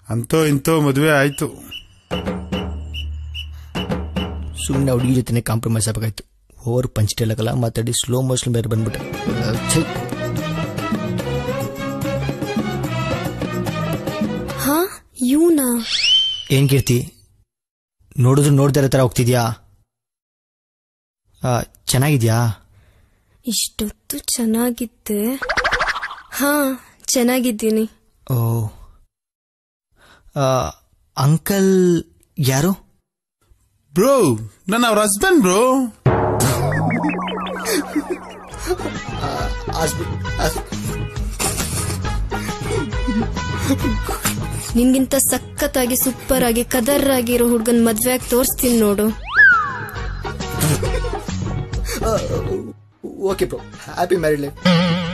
ಅಂತೋ ಇಂತೋ ಮದುವೆ ಆಯ್ತು ಸುಮ್ಮನೆ ಹುಡುಗಿ ಜೊತೆ ಕಾಂಪ್ರಮೈಸ್ ಆಗಬೇಕಾಯ್ತು ಓವರ್ ಪಂಚ್ ಮಾತಾಡಿ ಸ್ಲೋ ಮೋಷನ್ ಬೇರೆ ಬಂದ್ಬಿಟ್ಟೆ ಛೆ, ಹಾ ಇವನಾ ಏನ್ ಕೀರ್ತಿ ನೋಡಿದ್ರು ನೋಡ್ತಾ ಇರೋ ತರ ಹೋಗ್ತಿದ್ಯಾ ಆ, ಚೆನ್ನಾಗಿದ್ಯಾ ಇಷ್ಟೊತ್ತು ಚೆನ್ನಾಗಿದ್ದೆ ಹಾ ಚೆನ್ನಾಗಿದ್ದೀನಿ ಓ ಆ, ಅಂಕಲ್ ಯಾರು ಬ್ರೋ ನನ್ನ ಅವ್ರ ಹಸ್ಬೆಂಡ್ ಬ್ರೋ ನಿನ್ಗಿಂತ ಸಖತ್ತಾಗಿ ಸೂಪರ್ ಆಗಿ ಕದರ್ ಆಗಿರೋ ಹುಡ್ಗನ್ ಮದ್ವೆ ಆಗಿ ತೋರಿಸ್ತೀನಿ ನೋಡು okay bro happy married life